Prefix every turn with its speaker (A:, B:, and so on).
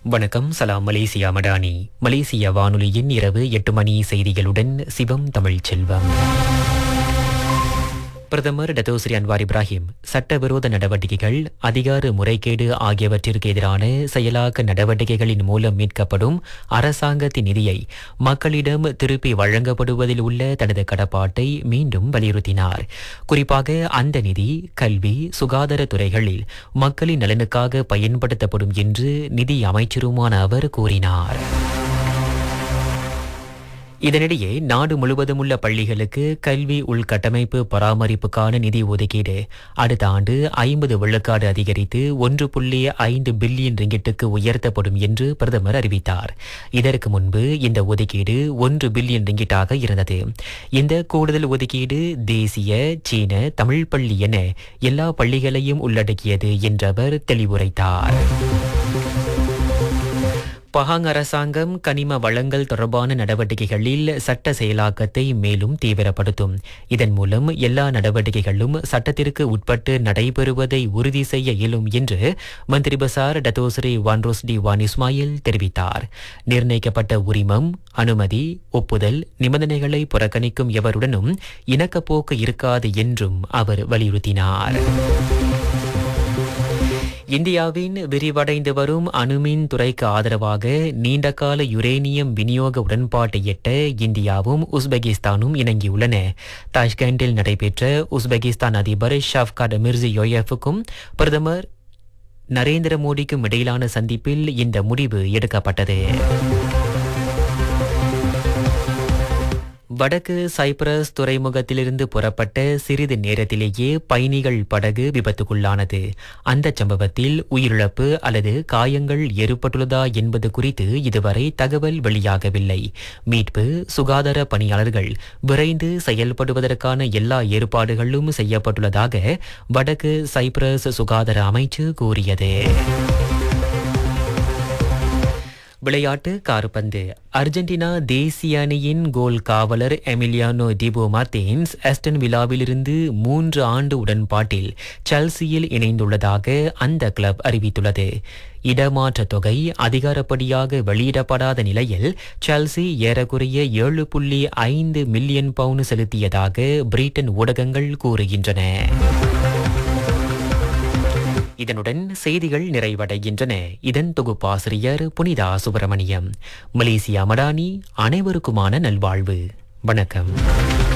A: வணக்கம் சலாம் மலேசியா மடானி மலேசிய வானொலியின் இரவு எட்டு மணி செய்திகளுடன் சிவம் தமிழ் செல்வம் பிரதமர் டத்தோஸ்ரீ அன்வார் இப்ராஹிம் சட்டவிரோத நடவடிக்கைகள் அதிகார முறைகேடு ஆகியவற்றிற்கு எதிரான செயலாக்க நடவடிக்கைகளின் மூலம் மீட்கப்படும் அரசாங்கத்தின் நிதியை மக்களிடம் திருப்பி வழங்கப்படுவதில் உள்ள தனது கடப்பாட்டை மீண்டும் வலியுறுத்தினார் குறிப்பாக அந்த நிதி கல்வி சுகாதார துறைகளில் மக்களின் நலனுக்காக பயன்படுத்தப்படும் என்று நிதி அமைச்சருமான அவர் கூறினார் இதனிடையே நாடு முழுவதும் உள்ள பள்ளிகளுக்கு கல்வி உள்கட்டமைப்பு பராமரிப்புக்கான நிதி ஒதுக்கீடு அடுத்த ஆண்டு ஐம்பது விழுக்காடு அதிகரித்து ஒன்று புள்ளி ஐந்து பில்லியன் ரிங்கிட்டுக்கு உயர்த்தப்படும் என்று பிரதமர் அறிவித்தார் இதற்கு முன்பு இந்த ஒதுக்கீடு ஒன்று பில்லியன் ரிங்கிட்டாக இருந்தது இந்த கூடுதல் ஒதுக்கீடு தேசிய சீன தமிழ் பள்ளி என எல்லா பள்ளிகளையும் உள்ளடக்கியது என்றவர் தெளிவுரைத்தார் பஹாங் அரசாங்கம் கனிம வளங்கள் தொடர்பான நடவடிக்கைகளில் சட்ட செயலாக்கத்தை மேலும் தீவிரப்படுத்தும் இதன் மூலம் எல்லா நடவடிக்கைகளும் சட்டத்திற்கு உட்பட்டு நடைபெறுவதை உறுதி செய்ய இயலும் என்று மந்திரி பசார் டத்தோஸ்ரீ வான்ரோஸ்டி வான் இஸ்மாயில் தெரிவித்தார் நிர்ணயிக்கப்பட்ட உரிமம் அனுமதி ஒப்புதல் நிபந்தனைகளை புறக்கணிக்கும் எவருடனும் இணக்கப்போக்கு இருக்காது என்றும் அவர் வலியுறுத்தினார் இந்தியாவின் விரிவடைந்து வரும் அணுமின் துறைக்கு ஆதரவாக நீண்டகால யுரேனியம் விநியோக உடன்பாட்டை எட்ட இந்தியாவும் உஸ்பெகிஸ்தானும் இணங்கியுள்ளன தாஷ்கண்டில் நடைபெற்ற உஸ்பெகிஸ்தான் அதிபர் ஷாஃப்காட் மிர்சியோயஃபுக்கும் பிரதமர் நரேந்திர மோடிக்கும் இடையிலான சந்திப்பில் இந்த முடிவு எடுக்கப்பட்டது வடக்கு சைப்ரஸ் துறைமுகத்திலிருந்து புறப்பட்ட சிறிது நேரத்திலேயே பயணிகள் படகு விபத்துக்குள்ளானது அந்த சம்பவத்தில் உயிரிழப்பு அல்லது காயங்கள் ஏற்பட்டுள்ளதா என்பது குறித்து இதுவரை தகவல் வெளியாகவில்லை மீட்பு சுகாதார பணியாளர்கள் விரைந்து செயல்படுவதற்கான எல்லா ஏற்பாடுகளும் செய்யப்பட்டுள்ளதாக வடக்கு சைப்ரஸ் சுகாதார அமைச்சு கூறியது விளையாட்டு கார்பந்து அர்ஜென்டினா தேசிய அணியின் கோல் காவலர் எமிலியானோ டிபோ மார்டின்ஸ் அஸ்டன் விழாவிலிருந்து மூன்று ஆண்டு உடன்பாட்டில் செல்சியில் இணைந்துள்ளதாக அந்த கிளப் அறிவித்துள்ளது இடமாற்ற தொகை அதிகாரப்படியாக வெளியிடப்படாத நிலையில் செல்சி ஏறக்குறைய ஏழு புள்ளி ஐந்து மில்லியன் பவுண்ட் செலுத்தியதாக பிரிட்டன் ஊடகங்கள் கூறுகின்றன இதனுடன் செய்திகள் நிறைவடைகின்றன இதன் தொகுப்பாசிரியர் புனிதா சுப்பிரமணியம் மலேசியா மடானி அனைவருக்குமான நல்வாழ்வு வணக்கம்